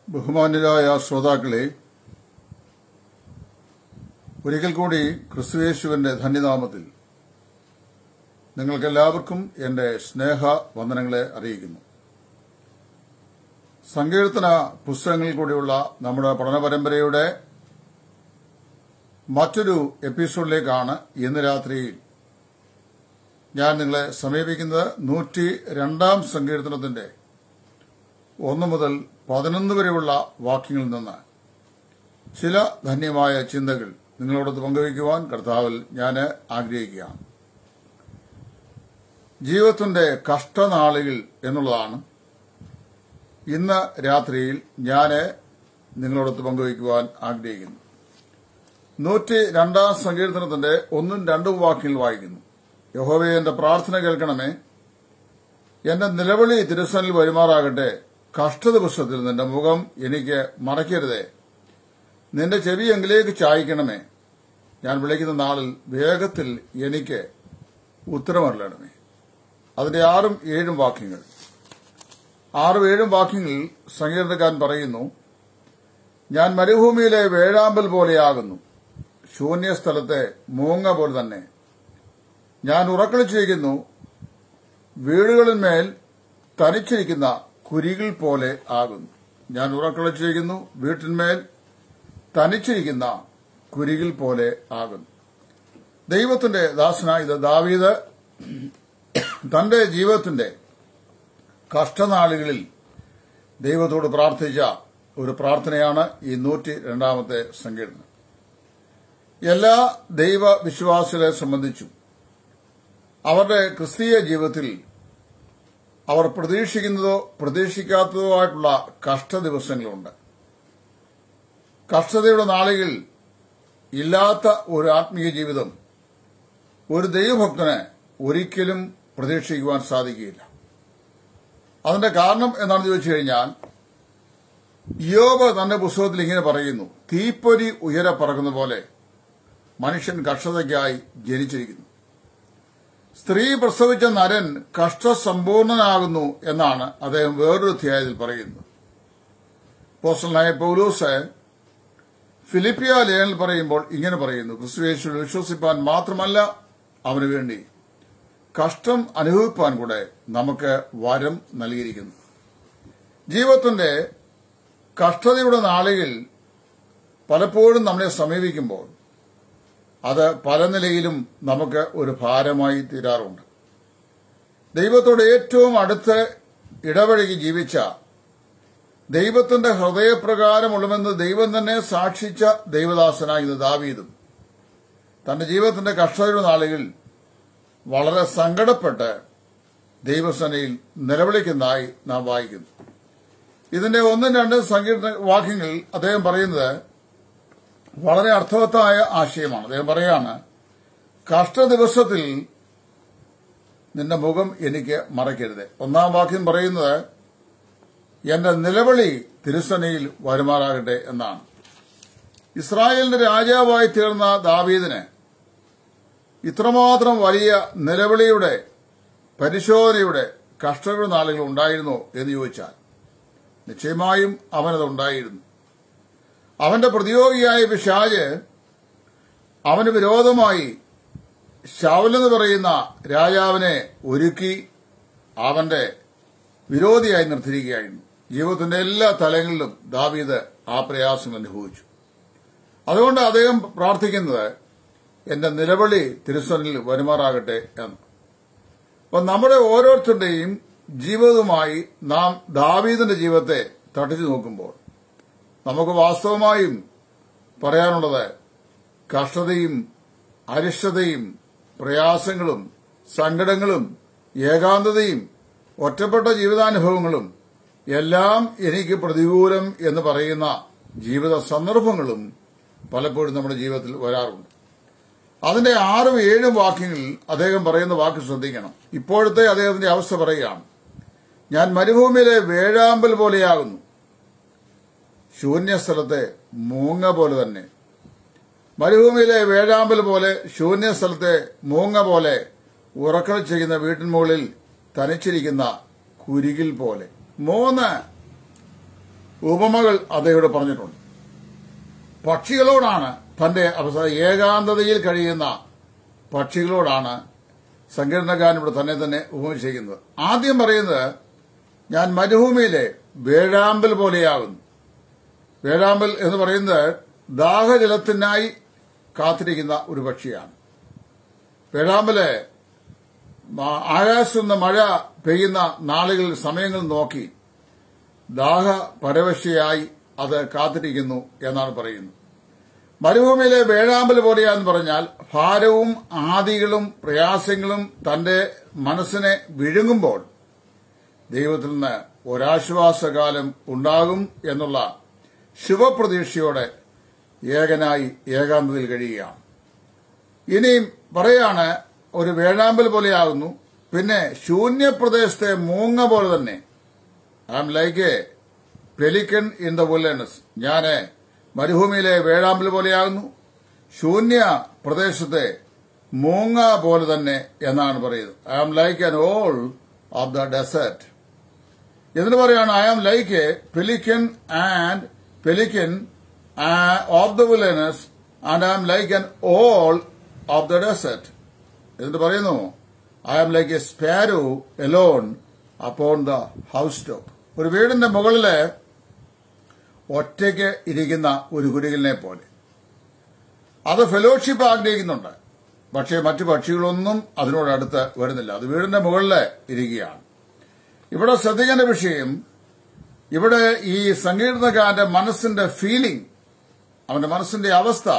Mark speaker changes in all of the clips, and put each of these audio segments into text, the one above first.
Speaker 1: ബഹുമാന്യരായ ശ്രോതാക്കളെ ഒരിക്കൽ കൂടി ക്രിസ്തുയേശുവിന്റെ ധന്യനാമത്തിൽ നിങ്ങൾക്കെല്ലാവർക്കും എന്റെ സ്നേഹ വന്ദനങ്ങളെ അറിയിക്കുന്നു സങ്കീർത്തന പുസ്തകങ്ങളിൽ കൂടിയുള്ള നമ്മുടെ പഠന പരമ്പരയുടെ മറ്റൊരു എപ്പിസോഡിലേക്കാണ് ഇന്ന് രാത്രിയിൽ ഞാൻ നിങ്ങളെ സമീപിക്കുന്നത് നൂറ്റി രണ്ടാം സങ്കീർത്തനത്തിന്റെ ഒന്ന് മുതൽ പതിനൊന്ന് വരെയുള്ള വാക്യങ്ങളിൽ നിന്ന് ചില ധന്യമായ ചിന്തകൾ നിങ്ങളോടൊത്ത് പങ്കുവയ്ക്കുവാൻ കർത്താവിൽ ഞാൻ ആഗ്രഹിക്കുകയാണ് ജീവിതത്തിന്റെ കഷ്ടനാളുകൾ എന്നുള്ളതാണ് ഇന്ന് രാത്രിയിൽ ഞാൻ നിങ്ങളോടൊത്ത് പങ്കുവയ്ക്കുവാൻ ആഗ്രഹിക്കുന്നു നൂറ്റി രണ്ടാം സങ്കീർത്തനത്തിന്റെ ഒന്നും രണ്ടും വാക്യങ്ങൾ വായിക്കുന്നു യഹോവയെ എന്റെ പ്രാർത്ഥന കേൾക്കണമേ എന്റെ നിലവിളി തിരുസനിൽ വരുമാറാകട്ടെ കഷ്ടദിവസത്തിൽ നിന്റെ മുഖം എനിക്ക് മറയ്ക്കരുതേ നിന്റെ ചെവി എങ്കിലേക്ക് ചായ്ക്കണമേ ഞാൻ വിളിക്കുന്ന നാളിൽ വേഗത്തിൽ എനിക്ക് ഉത്തരമറിയണമേ അതിന്റെ ആറും ഏഴും വാക്യങ്ങൾ ആറും ഏഴും വാക്യങ്ങളിൽ സങ്കീർത്തക്കാരൻ പറയുന്നു ഞാൻ മരുഭൂമിയിലെ വേഴാമ്പൽ പോലെയാകുന്നു ശൂന്യസ്ഥലത്തെ മൂങ്ങ പോലെ തന്നെ ഞാൻ ഉറക്കളിച്ചിരിക്കുന്നു വീടുകളിന്മേൽ തനിച്ചിരിക്കുന്ന കുരികൾ പോലെ ആകുന്നു ഞാൻ ഉറക്കളിച്ചിരിക്കുന്നു വീട്ടിന്മേൽ തനിച്ചിരിക്കുന്ന കുരികൾ പോലെ ആകുന്നു ദൈവത്തിന്റെ ദാസനായ ഇത് ദാവീദ് തന്റെ ജീവിതത്തിന്റെ കഷ്ടനാളുകളിൽ ദൈവത്തോട് പ്രാർത്ഥിച്ച ഒരു പ്രാർത്ഥനയാണ് ഈ നൂറ്റി രണ്ടാമത്തെ സങ്കീർത്തനം എല്ലാ ദൈവ വിശ്വാസികളെ സംബന്ധിച്ചും അവരുടെ ക്രിസ്തീയ ജീവിതത്തിൽ അവർ പ്രതീക്ഷിക്കുന്നതോ പ്രതീക്ഷിക്കാത്തതോ ആയിട്ടുള്ള കഷ്ടദിവസങ്ങളുണ്ട് കഷ്ടതയുടെ നാളുകൾ ഇല്ലാത്ത ഒരു ആത്മീയ ജീവിതം ഒരു ദൈവഭക്തന് ഒരിക്കലും പ്രതീക്ഷിക്കുവാൻ സാധിക്കുകയില്ല അതിന്റെ കാരണം എന്താണെന്ന് ചോദിച്ചു കഴിഞ്ഞാൽ യോബ് തന്റെ പുസ്തകത്തിൽ ഇങ്ങനെ പറയുന്നു തീപ്പൊരി ഉയരെ പറക്കുന്ന പോലെ മനുഷ്യൻ കഷ്ടതയ്ക്കായി ജനിച്ചിരിക്കുന്നു സ്ത്രീ പ്രസവിച്ച നരൻ കഷ്ടസമ്പൂർണനാകുന്നു എന്നാണ് അദ്ദേഹം വേറൊരു അധ്യായത്തിൽ പറയുന്നത് പോസ്റ്റലായ പൗലൂസ് ഫിലിപ്പിയ ലേഖനിൽ പറയുമ്പോൾ ഇങ്ങനെ പറയുന്നു ക്രിസ്തുവേശുവിൽ വിശ്വസിപ്പാൻ മാത്രമല്ല അവന് വേണ്ടി കഷ്ടം അനുഭവിപ്പാൻ കൂടെ നമുക്ക് വരം നൽകിയിരിക്കുന്നു ജീവിതത്തിന്റെ കഷ്ടതയുടെ നാളുകൾ പലപ്പോഴും നമ്മളെ സമീപിക്കുമ്പോൾ അത് പല നിലയിലും നമുക്ക് ഒരു ഭാരമായി തീരാറുണ്ട് ദൈവത്തോട് ഏറ്റവും അടുത്ത് ഇടപഴകി ജീവിച്ച ദൈവത്തിന്റെ ഹൃദയപ്രകാരമുള്ളമെന്ന് ദൈവം തന്നെ സാക്ഷിച്ച ദൈവദാസനായ ദാവീദും തന്റെ ജീവിതത്തിന്റെ കഷ്ടതയുടെ നാളുകളിൽ വളരെ സങ്കടപ്പെട്ട് ദൈവസനയിൽ നിലവിളിക്കുന്നതായി നാം വായിക്കുന്നു ഇതിന്റെ ഒന്നും രണ്ടും സങ്കീർത്ത വാക്യങ്ങളിൽ അദ്ദേഹം പറയുന്നത് വളരെ അർത്ഥവത്തായ ആശയമാണ് അദ്ദേഹം പറയാണ് കഷ്ടദിവസത്തിൽ നിന്റെ മുഖം എനിക്ക് മറയ്ക്കരുത് ഒന്നാം വാക്യം പറയുന്നത് എന്റെ നിലവിളി തിരുസനയിൽ വരുമാറാകട്ടെ എന്നാണ് ഇസ്രായേലിന്റെ രാജാവായി തീർന്ന ദാവീദിന് ഇത്രമാത്രം വലിയ നിലവിളിയുടെ പരിശോധനയുടെ കഷ്ടയുടെ നാളുകൾ ഉണ്ടായിരുന്നോ എന്ന് ചോദിച്ചാൽ നിശ്ചയമായും അവനത് ഉണ്ടായിരുന്നു അവന്റെ പ്രതിയോഗിയായ പിശാജ് അവന് വിരോധമായി ശൗലെന്ന് പറയുന്ന രാജാവിനെ ഒരുക്കി അവന്റെ വിരോധിയായി നിർത്തിയിരിക്കുകയായിരുന്നു ജീവിതത്തിന്റെ എല്ലാ തലങ്ങളിലും ദാവീദ് ആ പ്രയാസങ്ങൾ അനുഭവിച്ചു അതുകൊണ്ട് അദ്ദേഹം പ്രാർത്ഥിക്കുന്നത് എന്റെ നിലവിളി തിരുസനിൽ വരുമാറാകട്ടെ എന്ന് അപ്പൊ നമ്മുടെ ഓരോരുത്തരുടെയും ജീവിതവുമായി നാം ദാവീദിന്റെ ജീവിതത്തെ തട്ടിച്ചു നോക്കുമ്പോൾ നമുക്ക് വാസ്തവമായും പറയാനുള്ളത് കഷ്ടതയും അരിഷ്ടതയും പ്രയാസങ്ങളും സങ്കടങ്ങളും ഏകാന്തതയും ഒറ്റപ്പെട്ട ജീവിതാനുഭവങ്ങളും എല്ലാം എനിക്ക് പ്രതികൂലം എന്ന് പറയുന്ന ജീവിത സന്ദർഭങ്ങളും പലപ്പോഴും നമ്മുടെ ജീവിതത്തിൽ വരാറുണ്ട് അതിന്റെ ആറും ഏഴും വാക്യങ്ങളിൽ അദ്ദേഹം പറയുന്ന വാക്ക് ശ്രദ്ധിക്കണം ഇപ്പോഴത്തെ അദ്ദേഹത്തിന്റെ അവസ്ഥ പറയുകയാണ് ഞാൻ മരുഭൂമിയിലെ വേഴാമ്പൽ പോലെയാകുന്നു ശൂന്യസ്ഥലത്തെ മൂങ്ങ പോലെ തന്നെ മരുഭൂമിയിലെ വേഴാമ്പൽ പോലെ ശൂന്യസ്ഥലത്തെ മൂങ്ങ പോലെ ഉറക്കൾ ചെയ്യുന്ന വീട്ടിൻ മുകളിൽ തനിച്ചിരിക്കുന്ന കുരുകിൽ പോലെ മൂന്ന് ഉപമകൾ അദ്ദേഹത്തോട് പറഞ്ഞിട്ടുണ്ട് പക്ഷികളോടാണ് തന്റെ അവസാന ഏകാന്തതയിൽ കഴിയുന്ന പക്ഷികളോടാണ് സങ്കീർണകാരൻ ഇവിടെ തന്നെ തന്നെ ഉപമിച്ചിരിക്കുന്നത് ആദ്യം പറയുന്നത് ഞാൻ മരുഭൂമിയിലെ വേഴാമ്പൽ പോലെയാകുന്നു വേഴാമ്പൽ എന്ന് പറയുന്നത് ദാഹജലത്തിനായി കാത്തിരിക്കുന്ന ഒരു പക്ഷിയാണ് വേഴാമ്പല് മ- ആകാശത്ത് നിന്ന് മഴ പെയ്യുന്ന നാളുകളിൽ സമയങ്ങൾ നോക്കി ദാഹ പരവശയായി അത് കാത്തിരിക്കുന്നു എന്നാണ് പറയുന്നത് മരുഭൂമിയിലെ വേഴാമ്പൽ പോലെയാന്ന് പറഞ്ഞാൽ ഭാരവും ആദികളും പ്രയാസങ്ങളും തന്റെ മനസ്സിനെ വിഴുങ്ങുമ്പോൾ ദൈവത്തിൽ നിന്ന് ഒരാശ്വാസകാലം ഉണ്ടാകും എന്നുള്ള ശുഭപ്രതീക്ഷയോടെ ഏകനായി ഏകാന്തതയിൽ കഴിയുകയാണ് ഇനിയും പറയാണ് ഒരു വേഴാമ്പൽ പോലെയാകുന്നു പിന്നെ ശൂന്യപ്രദേശത്തെ മൂങ്ങ പോലെ തന്നെ I am like a pelican in the wilderness ഞാന് മരുഭൂമിയിലെ വേഴാമ്പൽ പോലെയാകുന്നു ശൂന്യ പ്രദേശത്തെ മൂങ്ങ പോലെ തന്നെ എന്നാണ് പറയുന്നത് I am like an owl of the desert എന്നിട്ട് പറയാണ് I am like a pelican and pelican of the wilderness and I am like an owl of the desert എന്നിട്ട് പറയുന്നു I am like a sparrow alone upon the house top ഒരു വീടിന്റെ മുകളില് ഒറ്റയ്ക്ക് ഇരിക്കുന്ന ഒരു കുരുകലിനെ പോലെ അത് ഫെലോഷിപ്പ് ആഗ്രഹിക്കുന്നുണ്ട് പക്ഷേ മറ്റു പക്ഷികളൊന്നും അതിനോടടുത്ത് വരുന്നില്ല അത് വീടിന്റെ മുകളിൽ ഇരിക്കുകയാണ് ഇവിടെ ശ്രദ്ധിക്കേണ്ട വിഷയം ഇവിടെ ഈ സങ്കീർണകാരന്റെ മനസ്സിന്റെ ഫീലിംഗ് അവന്റെ മനസ്സിന്റെ അവസ്ഥ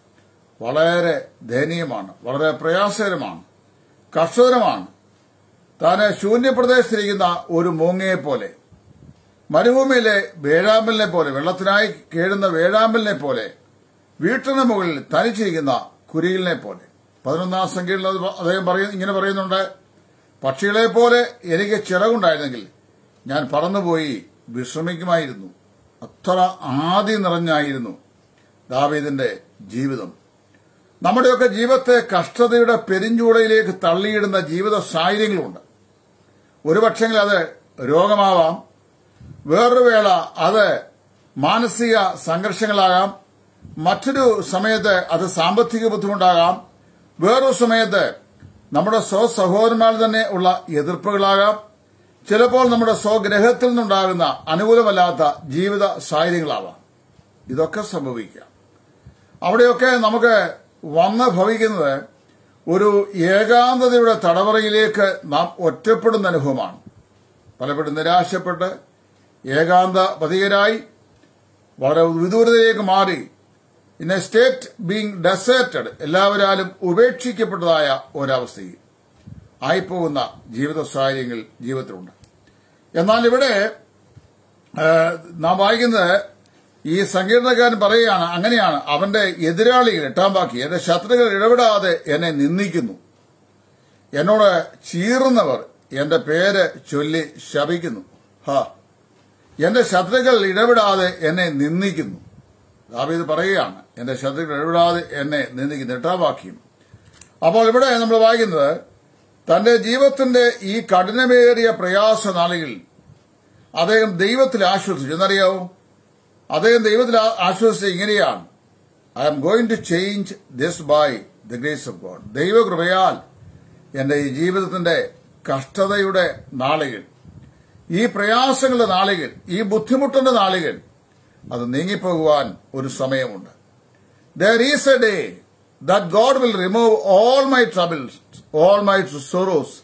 Speaker 1: വളരെ ദയനീയമാണ് വളരെ പ്രയാസകരമാണ് കർഷകരമാണ് താന് ശൂന്യപ്രദേശത്തിരിക്കുന്ന ഒരു മൂങ്ങയെ പോലെ മരുഭൂമിയിലെ വേഴാമ്പലിനെ പോലെ വെള്ളത്തിനായി കേഴുന്ന വേഴാമ്പലിനെ പോലെ വീട്ടിന് മുകളിൽ തനിച്ചിരിക്കുന്ന കുരികളിനെ പോലെ പതിനൊന്നാം സംഖ്യയിൽ അത് അദ്ദേഹം പറയ- ഇങ്ങനെ പറയുന്നുണ്ട് പക്ഷികളെ പോലെ എനിക്ക് ചിറകുണ്ടായിരുന്നെങ്കിൽ ഞാൻ പറന്നുപോയി വിശ്രമിക്കുമായിരുന്നു അത്ര ആദി നിറഞ്ഞായിരുന്നു ദാവീദിന്റെ ജീവിതം നമ്മുടെയൊക്കെ ജീവിതത്തെ കഷ്ടതയുടെ പെരിഞ്ചൂടയിലേക്ക് തള്ളിയിടുന്ന ജീവിത സാഹചര്യങ്ങളുണ്ട് ഒരു പക്ഷെങ്കിൽ അത് രോഗമാവാം വേറൊരു വേള അത് മാനസിക സംഘർഷങ്ങളാകാം മറ്റൊരു സമയത്ത് അത് സാമ്പത്തിക ബുദ്ധിമുട്ടാകാം വേറൊരു സമയത്ത് നമ്മുടെ സ്വസഹോദരന്മാർ തന്നെ ഉള്ള എതിർപ്പുകളാകാം ചിലപ്പോൾ നമ്മുടെ സ്വഗ്രഹത്തിൽ നിന്നുണ്ടാകുന്ന അനുകൂലമല്ലാത്ത ജീവിത സാഹചര്യങ്ങളാവാം ഇതൊക്കെ സംഭവിക്കാം അവിടെയൊക്കെ നമുക്ക് വന്ന് ഭവിക്കുന്നത് ഒരു ഏകാന്തതയുടെ തടവറയിലേക്ക് നാം ഒറ്റപ്പെടുന്ന അനുഭവമാണ് പലപ്പോഴും നിരാശപ്പെട്ട് ഏകാന്ത പതികരായി വളരെ വിദൂരതയിലേക്ക് മാറി in a state being deserted എല്ലാവരാലും ഉപേക്ഷിക്കപ്പെട്ടതായ ഒരവസ്ഥയിൽ ആയിപ്പോകുന്ന ജീവിത സാഹചര്യങ്ങൾ ജീവിതത്തിലുണ്ട് എന്നാൽ ഇവിടെ ആ, നാം വായിക്കുന്നത് ഈ സങ്കീർണക്കാരൻ പറയുകയാണ് അങ്ങനെയാണ് അവന്റെ എതിരാളികൾ എട്ടാം ബാക്കി എന്റെ ശത്രുക്കൾ ഇടപെടാതെ എന്നെ നിന്ദിക്കുന്നു എന്നോട് ചീറുന്നവർ എന്റെ പേര് ചൊല്ലി ശപിക്കുന്നു ഹാ എന്റെ ശത്രുക്കൾ ഇടപെടാതെ എന്നെ നിന്ദിക്കുന്നു ദാവീദ് പറയുകയാണ് എന്റെ ശത്രുക്കൾ ഇടപെടാതെ എന്നെ നിന്ദിക്കുന്നു എട്ടാം വാക്യം അപ്പോൾ ഇവിടെ നമ്മൾ വായിക്കുന്നത് തന്റെ ജീവിതത്തിന്റെ ഈ കഠിനമേറിയ പ്രയാസ നാളുകളിൽ അദ്ദേഹം ദൈവത്തിൽ ആശ്വസിച്ചു എന്നറിയാവോ അദ്ദേഹം ദൈവത്തിൽ ആ- ആശ്വസിച്ചത് ഇങ്ങനെയാണ് I am going to change this by the grace of God ദൈവകൃപയാൽ എന്റെ ഈ ജീവിതത്തിന്റെ കഷ്ടതയുടെ നാളുകൾ ഈ പ്രയാസങ്ങളുടെ നാളുകൾ ഈ ബുദ്ധിമുട്ടിന്റെ നാളുകൾ അത് നീങ്ങിപ്പോകുവാൻ ഒരു സമയമുണ്ട് there is a day that God will remove all my troubles all my sorrows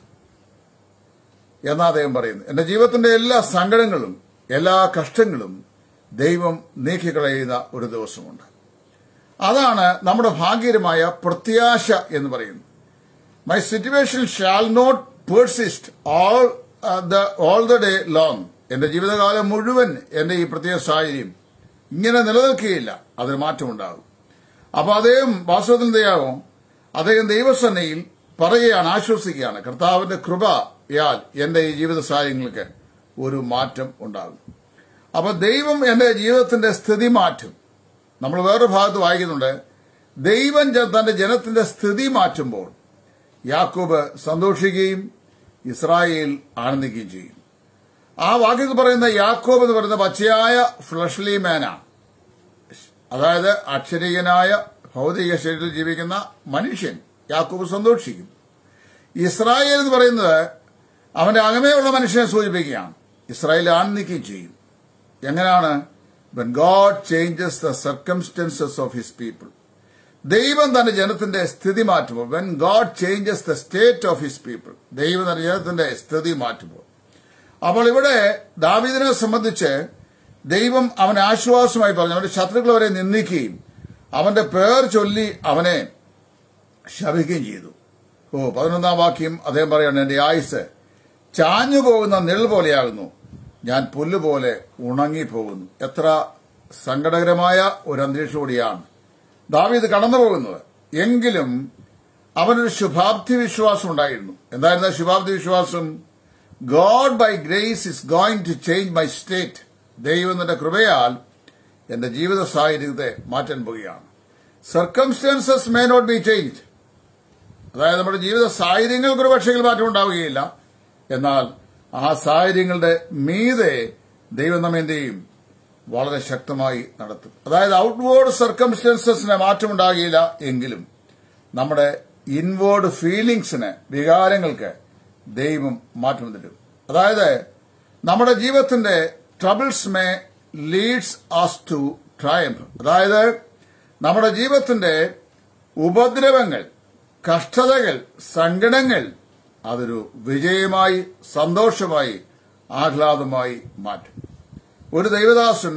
Speaker 1: എന്നാ അദ്ദേഹം പറയുന്നു എന്റെ ജീവിതത്തിന്റെ എല്ലാ സങ്കടങ്ങളും എല്ലാ കഷ്ടങ്ങളും ദൈവം നീക്കിക്കളയുന്ന ഒരു ദിവസമുണ്ട് അതാണ് നമ്മുടെ ഭാഗ്യകരമായ പ്രത്യാശ എന്ന് പറയുന്നത് my situation shall not persist all the all the day long എന്റെ ജീവിതകാലം മുഴുവൻ എന്റെ ഈ പ്രത്യേക സാഹചര്യം ഇങ്ങനെ നിലനിൽക്കുകയില്ല അതിന് മാറ്റമുണ്ടാകും അപ്പൊ അദ്ദേഹം വാസ്തവത്തിൽ എന്തെയാകും അദ്ദേഹം ദൈവസന്നയിൽ പറയുകയാണ് ആശ്വസിക്കുകയാണ് കർത്താവിന്റെ കൃപയാൽ എന്റെ ഈ ജീവിത സാഹചര്യങ്ങൾക്ക് ഒരു മാറ്റം ഉണ്ടാകും അപ്പൊ ദൈവം എന്റെ ജീവിതത്തിന്റെ സ്ഥിതി മാറ്റും നമ്മൾ വേറൊരു ഭാഗത്ത് വായിക്കുന്നുണ്ട് ദൈവം ജ- തന്റെ ജനത്തിന്റെ സ്ഥിതി മാറ്റുമ്പോൾ യാക്കോബ് സന്തോഷിക്കുകയും ഇസ്രായേൽ ആനന്ദിക്കുകയും ചെയ്യും ആ വാക്യത്തിൽ പറയുന്ന യാക്കോബ് എന്ന് പറയുന്ന പച്ചയായ ഫ്ലഷ്ലി മാനാണ് അതായത് അക്ഷരീയനായ ഭൗതിക ശരീരത്തിൽ ജീവിക്കുന്ന മനുഷ്യൻ യാക്കോബ് സന്തോഷിക്കും ഇസ്രായേൽ എന്ന് പറയുന്നത് അവന്റെ അകമേയുള്ള മനുഷ്യനെ സൂചിപ്പിക്കുകയാണ് ഇസ്രായേൽ ആൺനിക്കുകയും ചെയ്യും എങ്ങനെയാണ് when God changes the circumstances of his people ദൈവം തന്റെ ജനത്തിന്റെ സ്ഥിതി മാറ്റുമ്പോൾ when God changes the state of his people ദൈവം തന്റെ ജനത്തിന്റെ സ്ഥിതി മാറ്റുമ്പോൾ അപ്പോൾ ഇവിടെ ദാവീദിനെ സംബന്ധിച്ച് ദൈവം അവന് ആശ്വാസമായി പറഞ്ഞു അവന്റെ ശത്രുക്കൾ അവരെ നിന്ദിക്കുകയും അവന്റെ പേർ ചൊല്ലി അവനെ ശപിക്കുകയും ചെയ്തു ഓ പതിനൊന്നാം വാക്യം അദ്ദേഹം പറയാണ് എന്റെ ആയുസ് ചാഞ്ഞു പോകുന്ന നിഴൽ പോലെയാകുന്നു ഞാൻ പുല്ലുപോലെ ഉണങ്ങിപ്പോകുന്നു എത്ര സങ്കടകരമായ ഒരു അന്തരീക്ഷം കൂടിയാണ് ദാവീദ് കടന്നു പോകുന്നത് എങ്കിലും അവനൊരു ശുഭാപ്തി വിശ്വാസം ഉണ്ടായിരുന്നു എന്തായിരുന്നു ആ ശുഭാപ്തി വിശ്വാസം God by grace is going to change my state ദൈവത്തിന്റെ കൃപയാൽ എന്റെ ജീവിത സാഹചര്യത്തെ മാറ്റാൻ പോവുകയാണ് circumstances may not be change അതായത് നമ്മുടെ ജീവിത സാഹചര്യങ്ങൾക്ക് ഒരു പക്ഷേ മാറ്റം ഉണ്ടാവുകയില്ല എന്നാൽ ആ സാഹചര്യങ്ങളുടെ മീതെ ദൈവം നമ്മെ എന്ത് ചെയ്യും വളരെ ശക്തമായി നടത്തും അതായത് ഔട്ട്വേർഡ് സർക്കംസ്റ്റൻസസിന് മാറ്റമുണ്ടാകില്ല എങ്കിലും നമ്മുടെ ഇൻവേർഡ് ഫീലിംഗ്സിന് വികാരങ്ങൾക്ക് ദൈവം മാറ്റം തരും അതായത് നമ്മുടെ ജീവിതത്തിന്റെ troubles may leads us to triumph അതായത് നമ്മുടെ ജീവിതത്തിന്റെ ഉപദ്രവങ്ങൾ കഷ്ടതകൾ സങ്കടങ്ങൾ അതൊരു വിജയമായി സന്തോഷമായി ആഹ്ലാദമായി മാറ്റും ഒരു ദൈവദാസൻ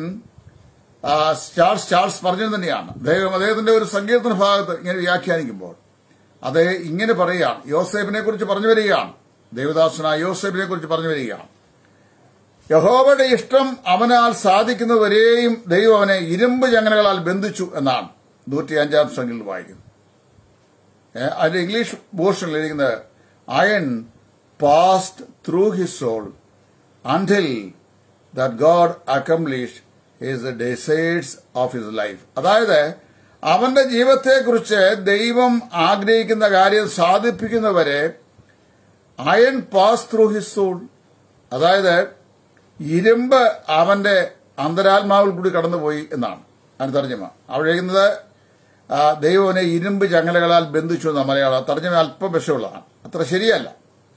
Speaker 1: ആ, ചാൾസ് ചാൾസ് പറഞ്ഞത് തന്നെയാണ് ദൈവം അദ്ദേഹത്തിന്റെ ഒരു സങ്കീർത്തന ഭാഗത്ത് ഇങ്ങനെ വ്യാഖ്യാനിക്കുമ്പോൾ അത് ഇങ്ങനെ പറയുകയാണ് യോസേഫിനെ കുറിച്ച് പറഞ്ഞു വരികയാണ് ദേവദാസനായ യോസേഫിനെ കുറിച്ച് പറഞ്ഞു വരികയാണ് യഹോവയുടെ ഇഷ്ടം അവനാൽ സാധിക്കുന്നതുവരെയും ദൈവം അവനെ ഇരുമ്പ് ചങ്ങലകളാൽ ബന്ധിച്ചു എന്നാണ് നൂറ്റി അഞ്ചാം സംഖ്യയിൽ വായിക്കുന്നത് ഏ, അതിന്റെ ഇംഗ്ലീഷ് പോർഷനിൽ എഴുതിക്കുന്നത് iron past through his soul until that God accomplish his decides of his life അതായത് അവന്റെ ജീവിതത്തെക്കുറിച്ച് ദൈവം ആഗ്രഹിക്കുന്ന കാര്യം സാധിപ്പിക്കുന്നവരെ iron pass through his soul അതായത് ഇരുമ്പ് അവന്റെ അന്തരാത്മാവിൽ കൂടി കടന്നുപോയി എന്നാണ് അതിന് തർജ്ജമ അവിടെ എഴുതുന്നത് ആ, ദൈവം അവനെ ഇരുമ്പ് ചങ്ങലകളാൽ ബന്ധിച്ചു എന്ന മലയാളം തർജ്ജമ അല്പം വിഷമുള്ളതാണ് അത്ര ശരിയല്ല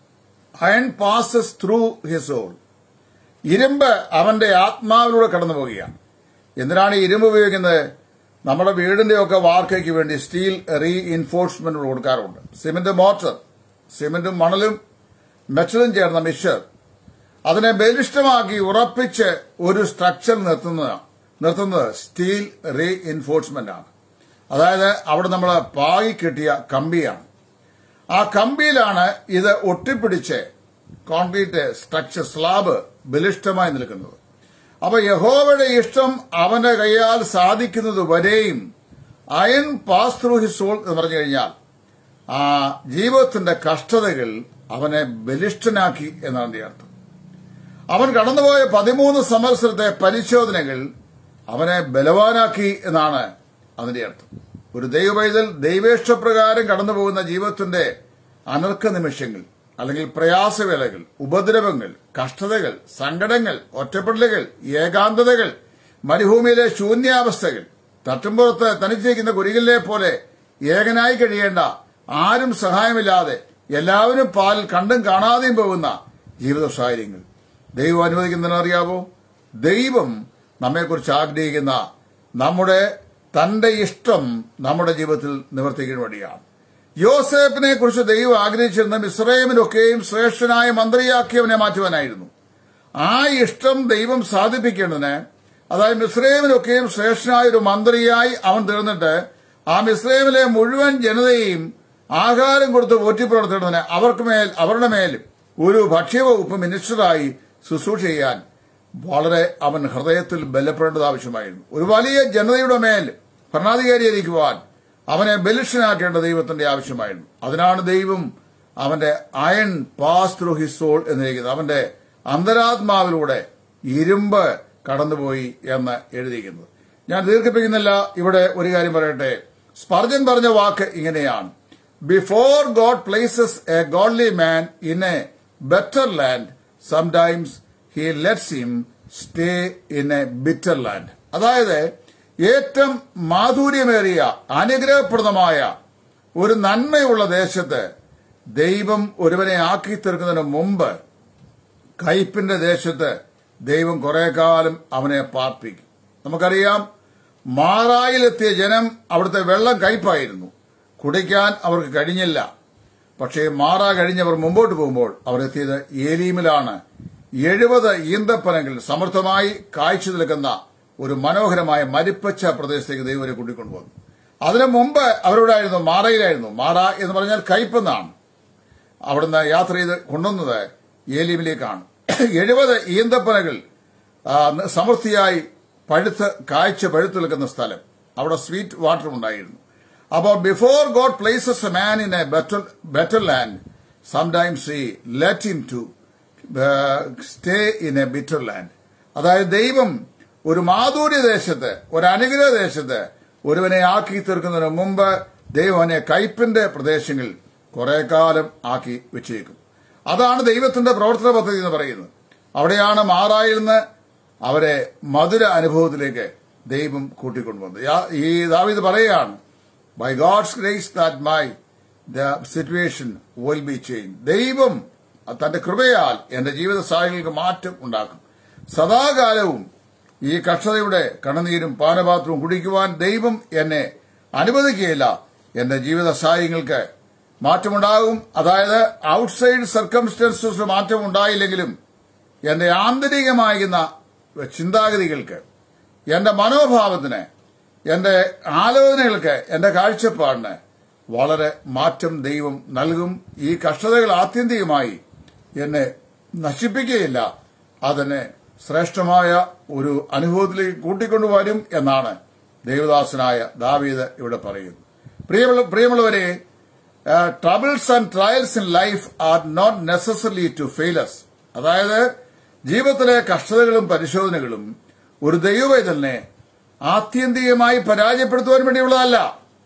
Speaker 1: iron passes through his soul ഇരുമ്പ് അവന്റെ ആത്മാവിലൂടെ കടന്നു പോവുകയാണ് എന്തിനാണ് ഈ ഇരുമ്പ് ഉപയോഗിക്കുന്നത് നമ്മുടെ വീടിന്റെയൊക്കെ വാർക്കയ്ക്ക് വേണ്ടി സ്റ്റീൽ റീ ഇൻഫോഴ്സ്മെന്റ് കൊടുക്കാറുണ്ട് സിമന്റ് മോട്ടർ സിമന്റും മണലും മെറ്റലും ചേർന്ന മിക്സർ അതിനെ ബലിഷ്ഠമാക്കി ഉറപ്പിച്ച് ഒരു സ്ട്രക്ചർ നിർത്തുന്നത് നിർത്തുന്നത് സ്റ്റീൽ റീ ഇൻഫോഴ്സ്മെന്റ് ആണ് അതായത് അവിടെ നമ്മൾ പാകി കെട്ടിയ കമ്പിയാണ് ആ കമ്പിയിലാണ് ഇത് ഒട്ടിപ്പിടിച്ച് കോൺക്രീറ്റ് സ്ട്രക്ചർ സ്ലാബ് ബലിഷ്ഠമായി നിൽക്കുന്നത് അപ്പൊ യഹോവയുടെ ഇഷ്ടം അവന്റെ കൈയാൽ സാധിക്കുന്നത് വരെയും iron pass through his soul എന്ന് പറഞ്ഞു കഴിഞ്ഞാൽ ആ ജീവിതത്തിന്റെ കഷ്ടതകൾ അവനെ ബലിഷ്ഠനാക്കി എന്നാണ് അതിന്റെ അർത്ഥം അവൻ കടന്നുപോയ പതിമൂന്ന് സംവത്സരത്തെ പരിശോധനകൾ അവനെ ബലവാനാക്കി എന്നാണ് അതിന്റെ അർത്ഥം ഒരു ദൈവപൈതൽ ദൈവേഷ്ടപ്രകാരം കടന്നുപോകുന്ന ജീവിതത്തിന്റെ അനർക്ക നിമിഷങ്ങൾ അല്ലെങ്കിൽ പ്രയാസവേളകൾ ഉപദ്രവങ്ങൾ കഷ്ടതകൾ സങ്കടങ്ങൾ ഒറ്റപ്പെടലുകൾ ഏകാന്തതകൾ മരുഭൂമിയിലെ ശൂന്യാവസ്ഥകൾ തട്ടുമ്പുറത്ത് തനിച്ചിരിക്കുന്ന കുരികളിലെ പോലെ ഏകനായി കഴിയേണ്ട ആരും സഹായമില്ലാതെ എല്ലാവരും പാലിൽ കണ്ടും കാണാതെയും പോകുന്ന ജീവിത സാഹചര്യങ്ങൾ ദൈവം അനുവദിക്കുന്നതിന് അറിയാവോ ദൈവം നമ്മെക്കുറിച്ച് ആഗ്രഹിക്കുന്ന നമ്മുടെ തന്റെ ഇഷ്ടം നമ്മുടെ ജീവിതത്തിൽ നിവർത്തിക്കാൻ വേണ്ടിയാണ് യോസേഫിനെ കുറിച്ച് ദൈവം ആഗ്രഹിച്ചിരുന്ന ഇസ്രയേമിനൊക്കെയും ശ്രേഷ്ഠനായ മന്ത്രിയാക്കിയവനെ മാറ്റുവാനായിരുന്നു ആ ഇഷ്ടം ദൈവം സാധിപ്പിക്കേണ്ടതിന് അതായത് മിസ്രൈമിലൊക്കെയും ശ്രേഷ്ഠനായ ഒരു മന്ത്രിയായി അവൻ തീർന്നിട്ട് ആ മിസ്രൈമിലെ മുഴുവൻ ജനതയെയും ആഹാരം കൊടുത്ത് പോറ്റിപ്പുറത്തേണ്ടതിന് അവർക്ക് മേൽ അവരുടെ മേൽ ഒരു ഭക്ഷ്യവകുപ്പ് മിനിസ്റ്ററായി ശുശ്രൂഷ ചെയ്യാൻ വളരെ അവൻ ഹൃദയത്തിൽ ബലപ്പെടേണ്ടത് ആവശ്യമായിരുന്നു ഒരു വലിയ ജനതയുടെ മേൽ ഭരണാധികാരിയായിരിക്കുവാൻ അവനെ ബലിഷ്ഠനാക്കേണ്ട ദൈവത്തിന്റെ ആവശ്യമായിരുന്നു അതിനാണ് ദൈവം അവന്റെ iron pass through his soul എന്നിരിക്കുന്നത് അവന്റെ അന്തരാത്മാവിലൂടെ ഇരുമ്പ് കടന്നുപോയി എന്ന് എഴുതിയിരിക്കുന്നത് ഞാൻ ദീർഘിപ്പിക്കുന്നില്ല ഇവിടെ ഒരു കാര്യം പറയട്ടെ സ്പർജൻ പറഞ്ഞ വാക്ക് ഇങ്ങനെയാണ് before God places a godly man in a better land sometimes he lets him stay in a bitter land അതായത് ഏറ്റവും മാധുര്യമേറിയ അനുഗ്രഹപ്രദമായ ഒരു നന്മയുള്ള ദേശത്ത് ദൈവം ഒരുവനെ ആക്കി തീർക്കുന്നതിന് മുമ്പ് കയ്പിന്റെ ദേശത്ത് ദൈവം കുറെ കാലം അവനെ പാർപ്പിക്കും നമുക്കറിയാം മാറായിലെത്തിയ ജനം അവിടുത്തെ വെള്ളം കയ്പായിരുന്നു കുടിക്കാൻ അവർക്ക് കഴിഞ്ഞില്ല പക്ഷേ മാറ കഴിഞ്ഞവർ മുമ്പോട്ട് പോകുമ്പോൾ അവർ എത്തിയത് ഏലീമിലാണ് എഴുപത് ഈന്തപ്പനങ്ങൾ സമൃദ്ധമായി കാഴ്ച നിൽക്കുന്ന ഒരു മനോഹരമായ മരിപ്പച്ച പ്രദേശത്തേക്ക് ദൈവം അവരെ കൂട്ടിക്കൊണ്ടുവന്നു അതിനു മുമ്പ് അവരോടായിരുന്നു മാറയിലായിരുന്നു മാറ എന്ന് പറഞ്ഞാൽ കയ്പെന്നാണ് അവിടുന്ന് യാത്ര ചെയ്ത് കൊണ്ടുവന്നത് ഏലീമിലേക്കാണ് എഴുപത് ഈന്തപ്പനകൾ ആ, സമൃദ്ധിയായി പഴുത്ത് കാഴ്ച പഴുത്തു നിൽക്കുന്ന സ്ഥലം അവിടെ സ്വീറ്റ് വാട്ടർ ഉണ്ടായിരുന്നു അപ്പോൾ before God places a man in a better better land sometimes he let him to stay in a bitter land അതായത് ദൈവം ഒരു മാധുര്യ ദേശത്ത് ഒരു അനുഗ്രഹ ദേശത്ത് ഒരുവനെ ആക്കി തീർക്കുന്നതിന് മുമ്പ് ദൈവം അവനെ കയ്പിന്റെ പ്രദേശങ്ങളിൽ കുറെ കാലം ആക്കി വെച്ചേക്കും അതാണ് ദൈവത്തിന്റെ പ്രവർത്തന പദ്ധതി എന്ന് പറയുന്നത് അവിടെയാണ് മാറായിൽ നിന്ന് അവരെ മധുര അനുഭവത്തിലേക്ക് ദൈവം കൂട്ടിക്കൊണ്ടുവന്നത് യാ- ഈ ദാവിത് പറയുകയാണ് by God's grace that my the situation will be change ദൈവം തന്റെ കൃപയാൽ എന്റെ ജീവിത സാഹചര്യങ്ങൾക്ക് മാറ്റം ഉണ്ടാക്കും സദാകാലവും ഈ കക്ഷതയുടെ കണ്ണുനീരും പാനപാത്രവും കുടിക്കുവാൻ ദൈവം എന്നെ അനുവദിക്കുകയില്ല എന്റെ ജീവിത സാഹചര്യങ്ങൾക്ക് മാറ്റമുണ്ടാകും അതായത് ഔട്ട്സൈഡ് സർക്കംസ്റ്റൻസസ് മാറ്റം ഉണ്ടായില്ലെങ്കിലും എന്റെ ആന്തരികമായിരുന്ന ചിന്താഗതികൾക്ക് എന്റെ മനോഭാവത്തിന് എന്റെ ആലോചനകൾക്ക് എന്റെ കാഴ്ചപ്പാടിന് വളരെ മാറ്റം ദൈവം നൽകും ഈ കഷ്ടതകൾ ആത്യന്തികമായി എന്നെ നശിപ്പിക്കുകയില്ല അതിനെ ശ്രേഷ്ഠമായ ഒരു അനുഭവത്തിലേക്ക് കൂട്ടിക്കൊണ്ടുവരും എന്നാണ് ദേവദാസനായ ദാവീദ് ഇവിടെ പറയുന്നത് പ്രിയമുള്ള പ്രിയമുള്ളവരെ troubles and trials in life are not necessary to failures അതായത് ജീവിതത്തിലെ കഷ്ടതകളും പരിശോധനകളും ഒരു ദൈവവേദനെ ആത്യന്തികമായി പരാജയപ്പെടുത്തുവാൻ വേണ്ടിയുള്ളതല്ല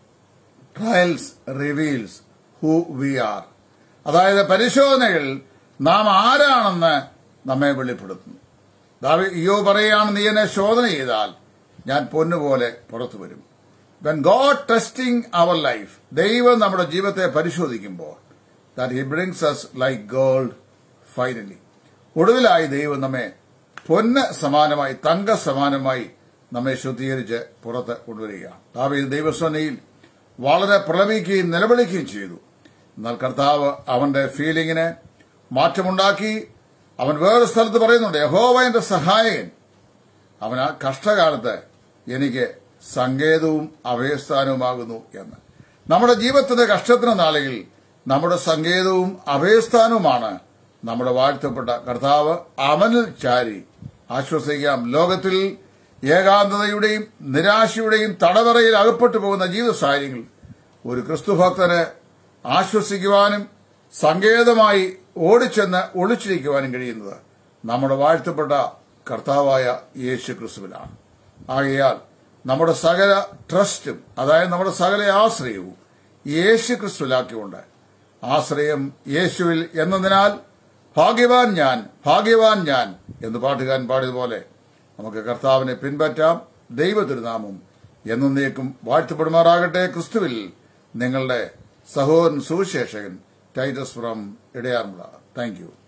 Speaker 1: trials reveals who we are അതായത് പരിശോധനകൾ നാം ആരാണെന്ന് നമ്മെ വെളിപ്പെടുത്തുന്നു ദാവി ഇയോ പറയുകയാണ് നീ എന്നെ ശോധന ചെയ്താൽ ഞാൻ പൊന്നുപോലെ പുറത്തു വരും when God testing our life ദൈവം നമ്മുടെ ജീവിതത്തെ പരിശോധിക്കുമ്പോൾ that he brings us like gold finally ഒടുവിലായി ദൈവം നമ്മെ പൊന്ന് സമാനമായി തങ്ക സമാനമായി നമ്മെ ശുദ്ധീകരിച്ച് പുറത്ത് കൊണ്ടുവരികയാണ് ദാവീദ് ദൈവസ്വനയിൽ വളരെ പ്രലപിക്കുകയും നിലവിളിക്കുകയും ചെയ്തു എന്നാൽ കർത്താവ് അവന്റെ ഫീലിംഗിന് മാറ്റമുണ്ടാക്കി അവൻ വേറെ സ്ഥലത്ത് പറയുന്നുണ്ട് യഹോവ എന്റെ സഹായകൻ അവൻ ആ കഷ്ടകാലത്ത് എനിക്ക് സങ്കേതവും അഭയസ്ഥാനവുമാകുന്നു എന്ന് നമ്മുടെ ജീവിതത്തിന്റെ കഷ്ടത്തിന് നാളുകളിൽ നമ്മുടെ സങ്കേതവും അഭയസ്ഥാനവുമാണ് നമ്മുടെ വാഴ്ത്തപ്പെട്ട കർത്താവ് അവനിൽ ചാരി ആശ്വസിക്കാം ലോകത്തിൽ ഏകാന്തതയുടെയും നിരാശയുടെയും തടവറയിൽ അകപ്പെട്ടു പോകുന്ന ജീവിത സാഹചര്യങ്ങൾ ഒരു ക്രിസ്തുഭക്തന് ആശ്വസിക്കുവാനും സങ്കേതമായി ഓടിച്ചെന്ന് ഒളിച്ചിരിക്കുവാനും കഴിയുന്നത് നമ്മുടെ വാഴ്ത്തപ്പെട്ട കർത്താവായ യേശു ക്രിസ്തുവിലാണ് ആകയാൽ നമ്മുടെ സകല ട്രസ്റ്റും അതായത് നമ്മുടെ സകല ആശ്രയവും യേശു ക്രിസ്തുവിലാക്കിക്കൊണ്ട് ആശ്രയം യേശുവിൽ എന്നതിനാൽ ഭാഗ്യവാൻ ഞാൻ ഭാഗ്യവാൻ ഞാൻ എന്ന് പാട്ടുകാരൻ പാടിയതുപോലെ നമുക്ക് കർത്താവിനെ പിൻപറ്റാം ദൈവ തിരുനാമം എന്നേക്കും വാഴ്ത്തപ്പെടുമാറാകട്ടെ ക്രിസ്തുവിൽ നിങ്ങളുടെ സഹോദരൻ സുവിശേഷകൻ Titus from Edayaranmula thank U